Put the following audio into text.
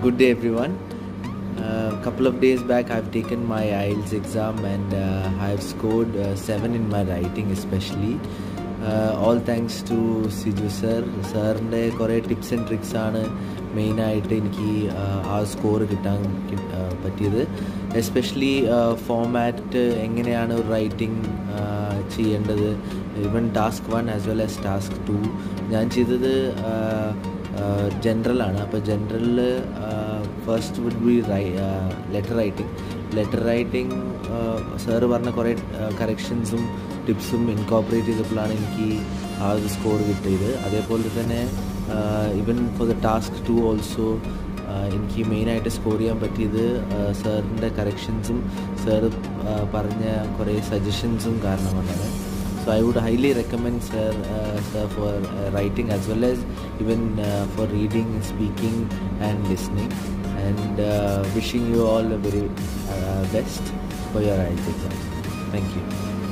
good day, everyone. A couple of days back, I've taken my IELTS exam and uh, I've scored uh, seven in my writing, especially. Uh, all thanks to Siju sir സാറിൻ്റെ കുറേ tips and tricks ആണ് മെയിനായിട്ട് എനിക്ക് uh, ആ score കിട്ടാൻ കി- uh, പറ്റിയത് especially format എങ്ങനെയാണ് ഒരു റൈറ്റിംഗ് ചെയ്യേണ്ടത് even task one as well as task two ഞാൻ ചെയ്തത് ജനറലാണ് അപ്പോൾ ജനറലിൽ first would be write letter writing letter writing sir പറഞ്ഞ കുറേ കറക്ഷൻസും ടിപ്സും ഇൻകോപ്പറേറ്റ് ചെയ്തപ്പോഴാണ് എനിക്ക് ആ ഒരു സ്കോർ കിട്ടിയത് അതേപോലെ തന്നെ even for the task two also എനിക്ക് മെയിനായിട്ട് സ്കോർ ചെയ്യാൻ പറ്റിയത് സാറിൻ്റെ കറക്ഷൻസും സാറ് പറഞ്ഞ കുറേ സജഷൻസും കാരണം കൊണ്ടാണ് So I would highly recommend sir, uh, sir for uh, writing as well as even uh, for reading, speaking, and listening. And uh, wishing you all the very uh, best for your IELTS exam. Thank you.